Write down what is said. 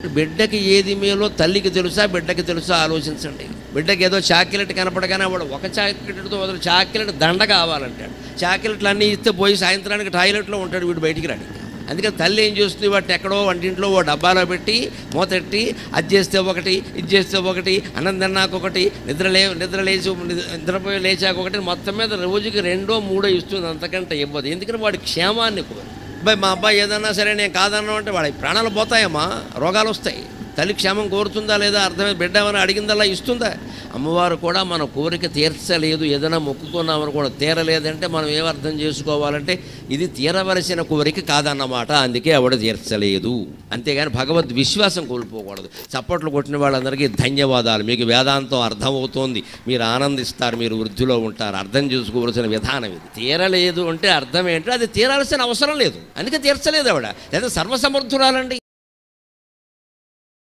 బిడ్డకి ఏది మేలో తల్లికి తెలుసా బిడ్డకి తెలుసా ఆలోచించండి బిడ్డకి ఏదో చాక్లెట్ కనపడగానే వాడు ఒక చాక్లెట్తో వదిలి చాక్లెట్ దండ కావాలంటాడు చాక్లెట్లు అన్నీ ఇస్తే పోయి సాయంత్రానికి టాయిలెట్లో ఉంటాడు వీడు బయటికి రాడు అందుకని తల్లి ఏం చేస్తుంది వాటిని ఎక్కడో వంటింట్లో ఓ డబ్బాలో పెట్టి మూతెట్టి అది చేస్తే ఒకటి ఇది చేస్తే ఒకటి అన్నం తిన్నాక ఒకటి నిద్ర లే నిద్ర లేచి నిద్రపోయి లేచాక ఒకటి మొత్తం మీద రోజుకి రెండో మూడో ఇస్తుంది అంతకంటే ఇవ్వదు ఎందుకంటే వాడి క్షేమాన్ని కోరు అబ్బాయి మా అబ్బాయి ఏదన్నా సరే నేను కాదన్నా అంటే వాడి ప్రాణాలు పోతాయమ్మా రోగాలు వస్తాయి తల్లి క్షేమం కోరుతుందా లేదా అర్థమే బిడ్డ ఏమైనా అడిగిందల్లా ఇస్తుందా అమ్మవారు కూడా మన కోరిక తీర్చలేదు ఏదైనా మొక్కుకున్నామని కూడా తీరలేదంటే మనం ఏం అర్థం చేసుకోవాలంటే ఇది తీరవలసిన కోరిక కాదన్నమాట అందుకే ఆవిడ తీర్చలేదు అంతేగాని భగవద్ విశ్వాసం కోల్పోకూడదు చప్పట్లు కొట్టిన వాళ్ళందరికీ ధన్యవాదాలు మీకు వేదాంతం అర్థమవుతోంది మీరు ఆనందిస్తారు మీరు వృద్ధిలో ఉంటారు అర్థం చేసుకోవలసిన విధానం ఇది తీరలేదు అంటే అర్థం ఏంటో అది తీరాల్సిన అవసరం లేదు అందుకే తీర్చలేదు ఆవిడ లేదా సర్వసమర్థురాలండి